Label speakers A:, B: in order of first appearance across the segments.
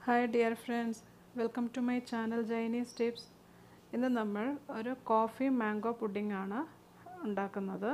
A: hi dear friends welcome to my channel Jainee's tips ഇന്ന് നമ്മൾ ഒരു കോഫി മാംഗോ പുഡിംഗ് ആണ് ഉണ്ടാക്കുന്നത്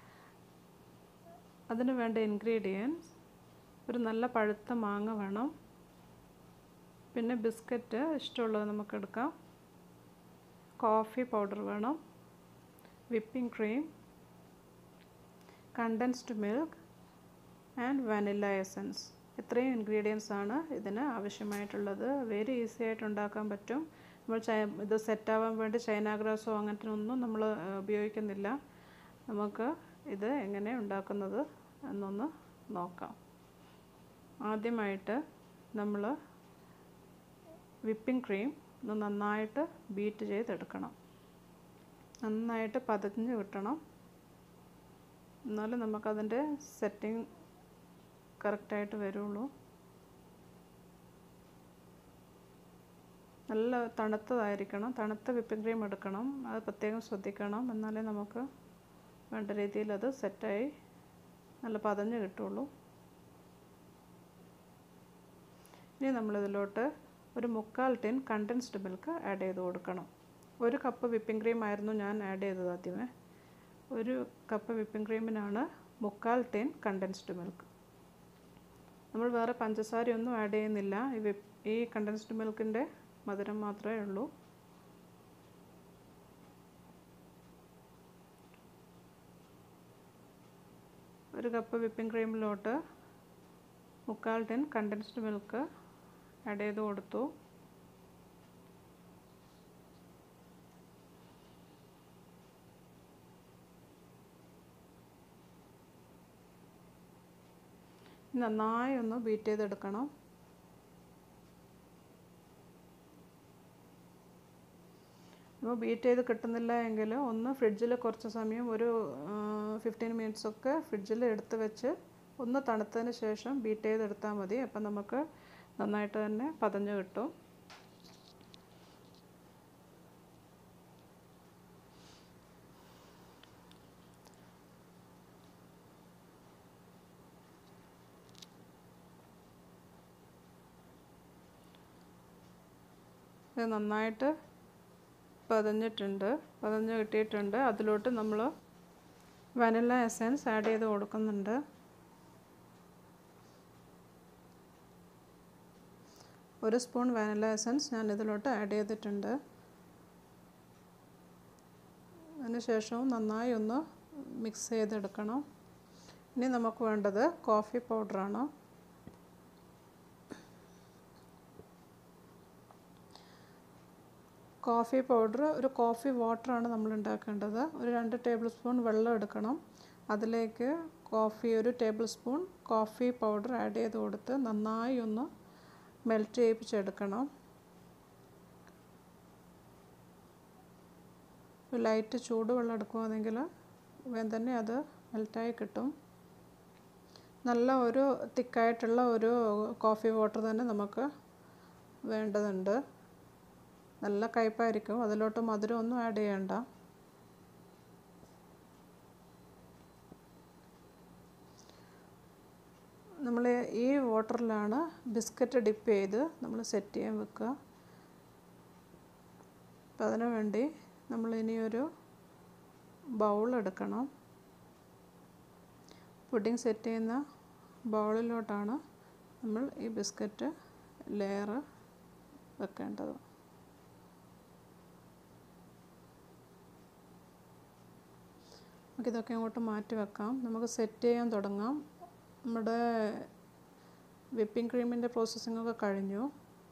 A: അതിന് വേണ്ട ഇൻഗ്രീഡിയൻസ് ഒരു നല്ല പഴുത്ത മാങ്ങ വേണം പിന്നെ ബിസ്ക്കറ്റ് ഇഷ്ടമുള്ളത് നമുക്ക് എടുക്കാം കോഫി പൗഡർ വേണം whipping cream condensed milk and vanilla essence ഇത്രയും ഇൻഗ്രീഡിയൻസ് ആണ് ഇതിന് ആവശ്യമായിട്ടുള്ളത് വെരി ഈസി ആയിട്ട് ഉണ്ടാക്കാൻ പറ്റും നമ്മൾ ചൈ ഇത് സെറ്റാവാൻ വേണ്ടി ചൈന ഗ്രാസോ അങ്ങനത്തെ ഒന്നും നമ്മൾ ഉപയോഗിക്കുന്നില്ല നമുക്ക് ഇത് എങ്ങനെ ഉണ്ടാക്കുന്നത് എന്നൊന്ന് നോക്കാം ആദ്യമായിട്ട് നമ്മൾ വിപ്പിംഗ് ക്രീം ഒന്ന് നന്നായിട്ട് ബീറ്റ് ചെയ്തെടുക്കണം നന്നായിട്ട് പതഞ്ഞ് കിട്ടണം എന്നാലും നമുക്കതിൻ്റെ സെറ്റിംഗ് കറക്റ്റായിട്ട് വരുള്ളൂ നല്ല തണുത്തതായിരിക്കണം തണുത്ത വിപ്പിംഗ് ക്രീം എടുക്കണം അത് പ്രത്യേകം ശ്രദ്ധിക്കണം എന്നാലേ നമുക്ക് വേണ്ട രീതിയിൽ അത് സെറ്റായി നല്ല പതഞ്ഞ് കിട്ടുള്ളൂ ഇനി നമ്മളിതിലോട്ട് ഒരു മുക്കാൽ ടിൻ കണ്ടൻസ്ഡ് മിൽക്ക് ആഡ് ചെയ്ത് കൊടുക്കണം ഒരു കപ്പ് വിപ്പിംഗ് ക്രീം ആയിരുന്നു ഞാൻ ആഡ് ചെയ്തത് ആദ്യമേ ഒരു കപ്പ് വിപ്പിംഗ് ക്രീമിനാണ് മുക്കാൽ ടിൻ കണ്ടൻസ്ഡ് മിൽക്ക് നമ്മൾ വേറെ പഞ്ചസാരയൊന്നും ആഡ് ചെയ്യുന്നില്ല ഈ വിപ്പ് ഈ കണ്ടൻസ്ഡ് മിൽക്കിൻ്റെ മധുരം മാത്രമേ ഉള്ളൂ ഒരു കപ്പ് വിപ്പിംഗ് ക്രീമിലോട്ട് മുക്കാൽ ടിൻ കണ്ടൻസ്ഡ് മിൽക്ക് ആഡ് ചെയ്ത് കൊടുത്തു നന്നായി ഒന്ന് ബീറ്റ് ചെയ്തെടുക്കണം അപ്പോൾ ബീറ്റ് ചെയ്ത് കിട്ടുന്നില്ല എങ്കിൽ ഒന്ന് ഫ്രിഡ്ജിൽ കുറച്ച് സമയം ഒരു ഫിഫ്റ്റീൻ മിനിറ്റ്സ് ഒക്കെ ഫ്രിഡ്ജിൽ എടുത്ത് വെച്ച് ഒന്ന് തണുത്തതിന് ശേഷം ബീറ്റ് ചെയ്തെടുത്താൽ മതി അപ്പം നമുക്ക് നന്നായിട്ട് തന്നെ പതഞ്ഞ് കിട്ടും ഇത് നന്നായിട്ട് പതഞ്ഞിട്ടുണ്ട് പതഞ്ഞ് കിട്ടിയിട്ടുണ്ട് അതിലോട്ട് നമ്മൾ വനില എസൻസ് ആഡ് ചെയ്ത് കൊടുക്കുന്നുണ്ട് ഒരു സ്പൂൺ വാനില എസൻസ് ഞാൻ ഇതിലോട്ട് ആഡ് ചെയ്തിട്ടുണ്ട് അതിന് ശേഷവും നന്നായി ഒന്ന് മിക്സ് ചെയ്തെടുക്കണം ഇനി നമുക്ക് വേണ്ടത് കോഫി പൗഡറാണ് കോഫി പൗഡർ ഒരു കോഫി വാട്ടറാണ് നമ്മൾ ഉണ്ടാക്കേണ്ടത് ഒരു രണ്ട് ടേബിൾ സ്പൂൺ വെള്ളം എടുക്കണം അതിലേക്ക് കോഫി ഒരു table spoon coffee powder add ചെയ്ത് കൊടുത്ത് നന്നായി ഒന്ന് മെൽറ്റ് ചെയ്യിപ്പിച്ചെടുക്കണം ലൈറ്റ് ചൂടുവെള്ളം എടുക്കുകയാണെങ്കിൽ വേഗം തന്നെ അത് മെൽറ്റായി കിട്ടും നല്ല ഒരു തിക്കായിട്ടുള്ള ഒരു കോഫി വാട്ടർ തന്നെ നമുക്ക് വേണ്ടതുണ്ട് നല്ല കയ്പായിരിക്കും അതിലോട്ട് മധുരം ഒന്നും ആഡ് ചെയ്യണ്ട നമ്മൾ ഈ വാട്ടറിലാണ് ബിസ്ക്കറ്റ് ഡിപ്പ് ചെയ്ത് നമ്മൾ സെറ്റ് ചെയ്യാൻ വെക്കുക അപ്പം അതിനു വേണ്ടി നമ്മൾ ഇനി ഒരു ബൗൾ എടുക്കണം പുഡിംഗ് സെറ്റ് ചെയ്യുന്ന ബൗളിലോട്ടാണ് നമ്മൾ ഈ ബിസ്ക്കറ്റ് ലെയർ വെക്കേണ്ടത് നമുക്കിതൊക്കെ അങ്ങോട്ട് മാറ്റി വെക്കാം നമുക്ക് സെറ്റ് ചെയ്യാൻ തുടങ്ങാം നമ്മുടെ വിപ്പിംഗ് ക്രീമിൻ്റെ പ്രോസസ്സിംഗ് ഒക്കെ കഴിഞ്ഞു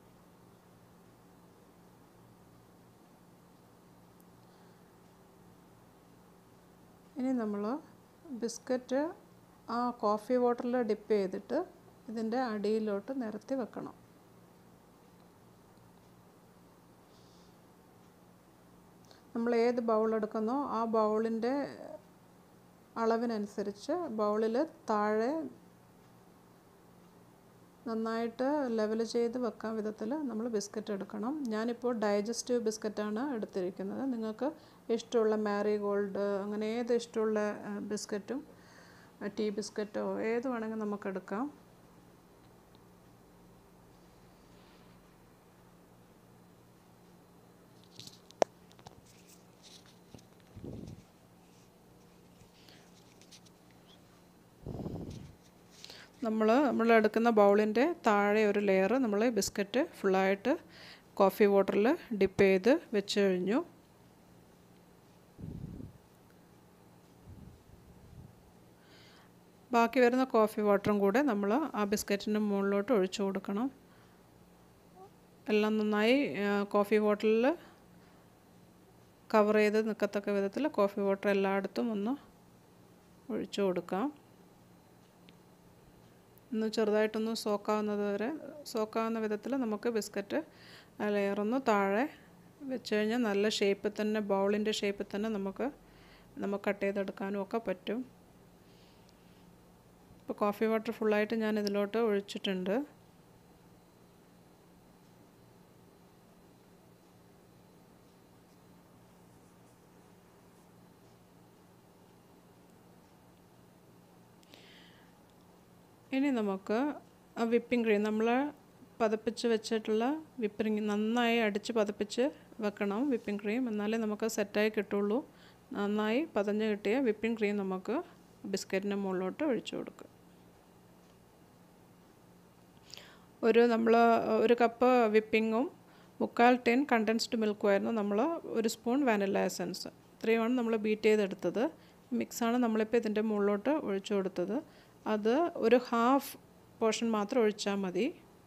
A: ഇനി നമ്മൾ ബിസ്ക്കറ്റ് ആ കോഫി വാട്ടറിൽ ഡിപ്പ് ചെയ്തിട്ട് ഇതിൻ്റെ അടിയിലോട്ട് നിരത്തി വെക്കണം നമ്മൾ ഏത് ബൗൾ എടുക്കുന്നോ ആ ബൗളിൻ്റെ അളവിനനുസരിച്ച് ബൗളിൽ താഴെ നന്നായിട്ട് ലെവൽ ചെയ്ത് വെക്കാൻ വിധത്തിൽ നമ്മൾ ബിസ്ക്കറ്റ് എടുക്കണം ഞാനിപ്പോൾ ഡൈജസ്റ്റീവ് ബിസ്ക്കറ്റാണ് എടുത്തിരിക്കുന്നത് നിങ്ങൾക്ക് ഇഷ്ടമുള്ള മാരി ഗോൾഡ് അങ്ങനെ ഏത് ഇഷ്ടമുള്ള ബിസ്ക്കറ്റും ടീ ബിസ്ക്കറ്റോ ഏത് വേണമെങ്കിൽ നമുക്ക് എടുക്കാം നമ്മൾ നമ്മൾ എടുക്കുന്ന ബൗളിൻ്റെ താഴെ ഒരു ലെയർ നമ്മൾ ബിസ്ക്കറ്റ് ഫുള്ളായിട്ട് കോഫി വാട്ടറിൽ ഡിപ്പ് ചെയ്ത് വെച്ച് കഴിഞ്ഞു ബാക്കി വരുന്ന കോഫി വാട്ടറും കൂടെ നമ്മൾ ആ ബിസ്ക്കറ്റിൻ്റെ മുകളിലോട്ട് ഒഴിച്ചു കൊടുക്കണം എല്ലാം നന്നായി കോഫി വാട്ടറിൽ കവർ ചെയ്ത് നിൽക്കത്തക്ക വിധത്തിൽ കോഫി വാട്ടർ എല്ലായിടത്തും ഒന്ന് ഒഴിച്ചു കൊടുക്കാം ഒന്ന് ചെറുതായിട്ടൊന്ന് സോക്കാവുന്നത് വരെ സോക്കാവുന്ന വിധത്തിൽ നമുക്ക് ബിസ്ക്കറ്റ് ലെയറൊന്ന് താഴെ വെച്ച് കഴിഞ്ഞാൽ നല്ല ഷേപ്പിൽ തന്നെ ബൗളിൻ്റെ ഷേപ്പിൽ തന്നെ നമുക്ക് നമുക്ക് കട്ട് ചെയ്തെടുക്കാനും ഒക്കെ പറ്റും ഇപ്പോൾ കോഫി വാട്ടർ ഫുള്ളായിട്ട് ഞാൻ ഇതിലോട്ട് ഒഴിച്ചിട്ടുണ്ട് ഇനി നമുക്ക് ആ വിപ്പിംഗ് ക്രീം നമ്മൾ പതപ്പിച്ച് വെച്ചിട്ടുള്ള വിപ്പിംഗ് നന്നായി അടിച്ച് പതപ്പിച്ച് വെക്കണം വിപ്പിംഗ് ക്രീം എന്നാലേ നമുക്ക് സെറ്റായി കിട്ടുള്ളൂ നന്നായി പതഞ്ഞ് കിട്ടിയ വിപ്പിംഗ് ക്രീം നമുക്ക് ബിസ്ക്കറ്റിൻ്റെ മുകളിലോട്ട് ഒഴിച്ചു കൊടുക്കുക ഒരു നമ്മൾ ഒരു കപ്പ് വിപ്പിങ്ങും മുക്കാൽ ടെൻ കണ്ടൻസ്ഡ് മിൽക്കുമായിരുന്നു നമ്മൾ ഒരു സ്പൂൺ വാനില എസൻസ് ഇത്രയുമാണ് നമ്മൾ ബീറ്റ് ചെയ്തെടുത്തത് മിക്സാണ് നമ്മളിപ്പോൾ ഇതിൻ്റെ മുകളിലോട്ട് ഒഴിച്ചു കൊടുത്തത് അത് ഒരു ഹാഫ് പോർഷൻ മാത്രം ഒഴിച്ചാൽ മതി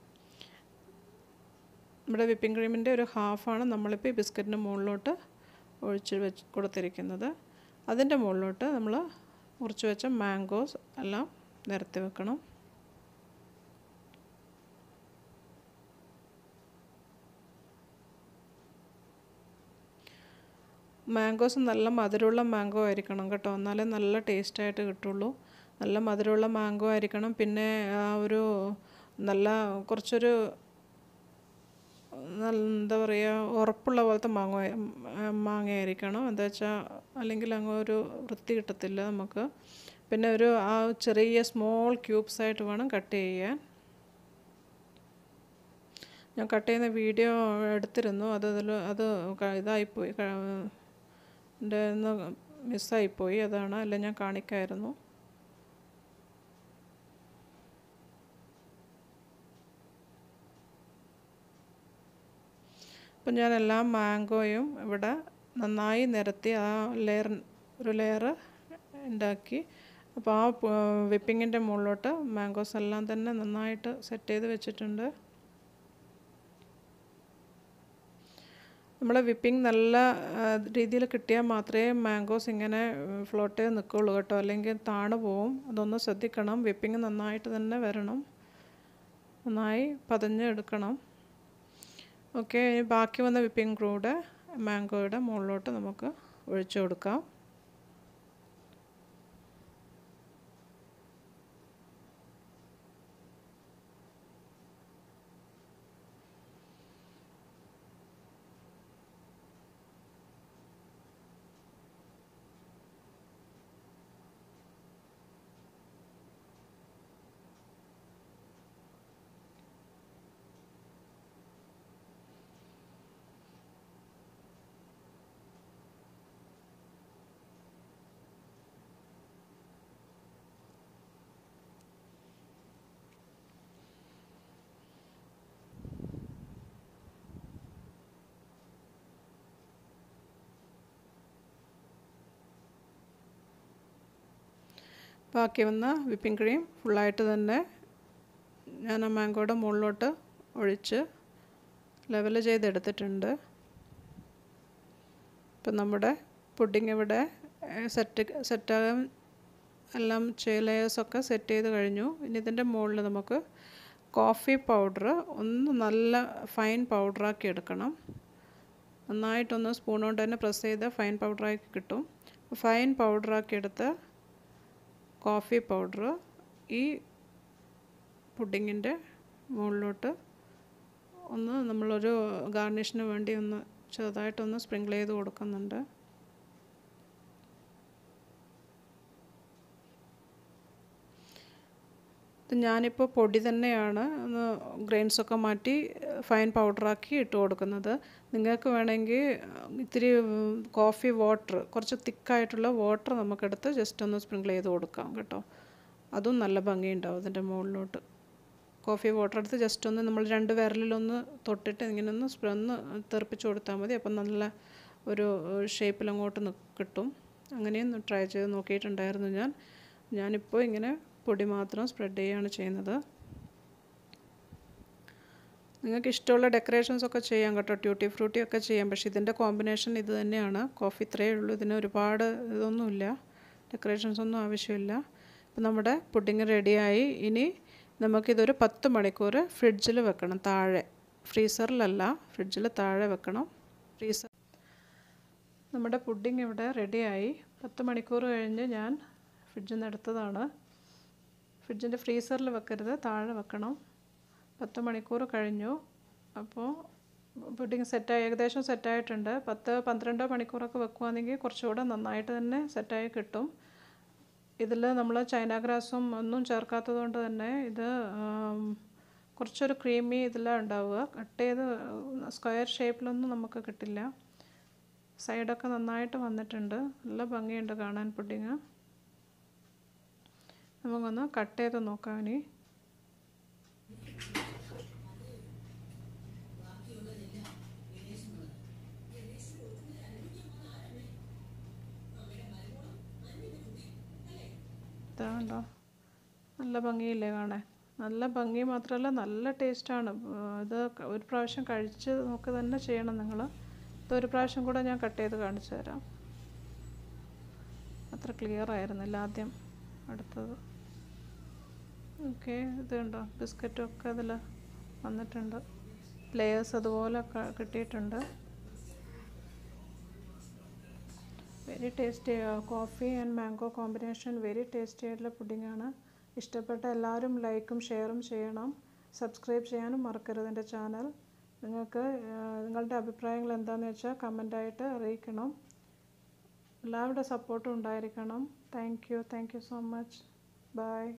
A: നമ്മുടെ വിപ്പിംഗ് ക്രീമിൻ്റെ ഒരു ഹാഫാണ് നമ്മളിപ്പോൾ ഈ ബിസ്ക്കറ്റിൻ്റെ മുകളിലോട്ട് ഒഴിച്ച് വെച്ച് കൊടുത്തിരിക്കുന്നത് അതിൻ്റെ മുകളിലോട്ട് നമ്മൾ മുറിച്ച് വെച്ച മാംഗോസ് എല്ലാം നിരത്തി വെക്കണം മാംഗോസ് നല്ല മധുരമുള്ള മാംഗോ ആയിരിക്കണം കേട്ടോ എന്നാലേ നല്ല ടേസ്റ്റായിട്ട് കിട്ടുള്ളൂ നല്ല മധുരമുള്ള മാംഗോ ആയിരിക്കണം പിന്നെ ആ ഒരു നല്ല കുറച്ചൊരു നല്ല എന്താ പറയുക ഉറപ്പുള്ള പോലത്തെ മാങ്ങ മാങ്ങയായിരിക്കണം എന്താ വെച്ചാൽ അല്ലെങ്കിൽ അങ്ങ് ഒരു വൃത്തി കിട്ടത്തില്ല നമുക്ക് പിന്നെ ഒരു ആ ചെറിയ സ്മോൾ ക്യൂബ്സ് ആയിട്ട് വേണം കട്ട് ചെയ്യാൻ ഞാൻ കട്ട് ചെയ്യുന്ന വീഡിയോ എടുത്തിരുന്നു അത് അതിൽ അത് ഇതായിപ്പോയി എൻ്റെ ഒന്ന് മിസ്സായിപ്പോയി അതാണ് അല്ല ഞാൻ കാണിക്കായിരുന്നു അപ്പം ഞാൻ എല്ലാ മാംഗോയും ഇവിടെ നന്നായി നിരത്തി ആ ലെയർ ഒരു ലെയർ ഉണ്ടാക്കി അപ്പോൾ ആ വിപ്പിങ്ങിൻ്റെ മുകളിലോട്ട് മാംഗോസ് എല്ലാം തന്നെ നന്നായിട്ട് സെറ്റ് ചെയ്ത് വെച്ചിട്ടുണ്ട് നമ്മൾ വിപ്പിംഗ് നല്ല രീതിയിൽ കിട്ടിയാൽ മാത്രമേ മാംഗോസ് ഇങ്ങനെ ഫ്ലോട്ട് ചെയ്ത് നിൽക്കുള്ളൂ കേട്ടോ അല്ലെങ്കിൽ താണു പോവും അതൊന്ന് ശ്രദ്ധിക്കണം വിപ്പിംഗ് നന്നായിട്ട് തന്നെ വരണം നന്നായി പതഞ്ഞ് എടുക്കണം ഓക്കെ ഇനി ബാക്കി വന്ന വിപ്പിംഗ് കൂടെ മാംഗോയുടെ മുകളിലോട്ട് നമുക്ക് ഒഴിച്ചു കൊടുക്കാം ബാക്കി വന്ന വിപ്പിംഗ് ക്രീം ഫുള്ളായിട്ട് തന്നെ ഞാൻ ആ മാംഗോയുടെ മുകളിലോട്ട് ഒഴിച്ച് ലെവൽ ചെയ്തെടുത്തിട്ടുണ്ട് ഇപ്പം നമ്മുടെ പുഡിംഗ് ഇവിടെ സെറ്റ് സെറ്റാകാൻ എല്ലാം ലെയേഴ്സൊക്കെ സെറ്റ് ചെയ്ത് കഴിഞ്ഞു ഇനി ഇതിൻ്റെ മുകളിൽ നമുക്ക് കോഫി പൗഡർ ഒന്ന് നല്ല ഫൈൻ പൗഡറാക്കി എടുക്കണം നന്നായിട്ടൊന്ന് സ്പൂൺ കൊണ്ട് തന്നെ പ്രസ് ചെയ്ത് ഫൈൻ പൗഡറാക്കി കിട്ടും ഫൈൻ പൗഡറാക്കി എടുത്ത് കോഫി പൗഡർ ഈ പുഡിങ്ങിൻ്റെ മുകളിലോട്ട് ഒന്ന് നമ്മളൊരു ഗാർണിഷിന് വേണ്ടി ഒന്ന് ചെറുതായിട്ടൊന്ന് സ്പ്രിങ്കിൾ ചെയ്ത് കൊടുക്കുന്നുണ്ട് ഞാനിപ്പോൾ പൊടി തന്നെയാണ് ഒന്ന് ഗ്രെയിൻസൊക്കെ മാറ്റി ഫൈൻ പൗഡറാക്കി ഇട്ട് കൊടുക്കുന്നത് നിങ്ങൾക്ക് വേണമെങ്കിൽ ഇത്തിരി കോഫി വാട്ടർ കുറച്ച് തിക്കായിട്ടുള്ള വാട്ടർ നമുക്കെടുത്ത് ജസ്റ്റ് ഒന്ന് സ്പ്രിങ്കിൾ ചെയ്ത് കൊടുക്കാം കേട്ടോ അതും നല്ല ഭംഗിയുണ്ടാവും അതിൻ്റെ മുകളിലോട്ട് കോഫി വാട്ടർ എടുത്ത് ജസ്റ്റ് ഒന്ന് നമ്മൾ രണ്ട് വിരലിലൊന്ന് തൊട്ടിട്ട് ഇങ്ങനെ ഒന്ന് സ്പ്രേ ഒന്ന് തെറിപ്പിച്ച് കൊടുത്താൽ മതി അപ്പം നല്ല ഒരു ഷേപ്പിൽ അങ്ങോട്ട് നി- കിട്ടും അങ്ങനെയും ട്രൈ ചെയ്ത് നോക്കിയിട്ടുണ്ടായിരുന്നു ഞാൻ ഞാനിപ്പോൾ ഇങ്ങനെ പൊടി മാത്രം സ്പ്രെഡ് ചെയ്യുകയാണ് ചെയ്യുന്നത് നിങ്ങൾക്ക് ഇഷ്ടമുള്ള ഡെക്കറേഷൻസ് ഒക്കെ ചെയ്യാം കേട്ടോ ട്യൂട്ടി ഫ്രൂട്ടി ഒക്കെ ചെയ്യാം പക്ഷേ ഇതിൻ്റെ കോമ്പിനേഷൻ ഇത് തന്നെയാണ് കോഫി ഇത്രയേ ഉള്ളൂ ഇതിന് ഒരുപാട് ഇതൊന്നുമില്ല ഡെക്കറേഷൻസ് ഒന്നും ആവശ്യമില്ല അപ്പോൾ നമ്മുടെ പുഡിങ് റെഡിയായി ഇനി നമുക്കിതൊരു പത്ത് മണിക്കൂർ ഫ്രിഡ്ജിൽ വെക്കണം താഴെ ഫ്രീസറിലല്ല ഫ്രിഡ്ജിൽ താഴെ വെക്കണം ഫ്രീസർ നമ്മുടെ പുഡിങ് ഇവിടെ റെഡിയായി പത്ത് മണിക്കൂർ കഴിഞ്ഞ് ഞാൻ ഫ്രിഡ്ജിൽ നിന്ന് എടുത്തതാണ് ഫ്രിഡ്ജിൻ്റെ ഫ്രീസറിൽ വെക്കരുത് താഴെ വെക്കണം പത്ത് മണിക്കൂർ കഴിഞ്ഞു അപ്പോൾ പുഡിങ് സെറ്റായി ഏകദേശം സെറ്റായിട്ടുണ്ട് പത്ത് പന്ത്രണ്ടോ മണിക്കൂറൊക്കെ വെക്കുകയാണെങ്കിൽ കുറച്ചുകൂടെ നന്നായിട്ട് തന്നെ സെറ്റായി കിട്ടും ഇതിൽ നമ്മൾ ചൈന ഗ്രാസും ഒന്നും ചേർക്കാത്തത് കൊണ്ട് തന്നെ ഇത് ആം, കുറച്ചൊരു ക്രീമി ഇതിലാണ് ഉണ്ടാവുക കട്ട് ചെയ്ത് സ്ക്വയർ ഷേപ്പിലൊന്നും നമുക്ക് കിട്ടില്ല സൈഡൊക്കെ നന്നായിട്ട് വന്നിട്ടുണ്ട് നല്ല ഭംഗിയുണ്ട് കാണാൻ പുഡിങ് നമുക്കൊന്ന് കട്ട് ചെയ്ത് നോക്കാം ഇനി ഇതാ കണ്ടോ നല്ല ഭംഗിയില്ലേ കാണാൻ നല്ല ഭംഗി മാത്രമല്ല നല്ല ടേസ്റ്റാണ് ഇത് ക- ഒരു പ്രാവശ്യം കഴിച്ച് നോക്ക് തന്നെ ചെയ്യണം നിങ്ങൾ ഇതൊരു പ്രാവശ്യം കൂടെ ഞാൻ കട്ട് ചെയ്ത് കാണിച്ചു തരാം അത്ര ക്ലിയർ ആയിരുന്നില്ല ആദ്യം അടുത്തത് ഓക്കെ ഇത് കണ്ടോ ബിസ്ക്കറ്റും ഒക്കെ അതിൽ വന്നിട്ടുണ്ട് ലെയേഴ്സ് അതുപോലെ ക- കിട്ടിയിട്ടുണ്ട് very tasty coffee and mango combination very tasty ആയിട്ടുള്ള പുഡിങ്ങാണ് ഇഷ്ടപ്പെട്ട എല്ലാവരും ലൈക്കും ഷെയറും ചെയ്യണം സബ്സ്ക്രൈബ് ചെയ്യാനും മറക്കരുത് എൻ്റെ ചാനൽ നിങ്ങൾക്ക് ആ, നിങ്ങളുടെ അഭിപ്രായങ്ങൾ എന്താണെന്ന് വെച്ചാൽ കമൻ്റായിട്ട് അറിയിക്കണം എല്ലാവരുടെ സപ്പോർട്ടും ഉണ്ടായിരിക്കണം thank you thank you so much by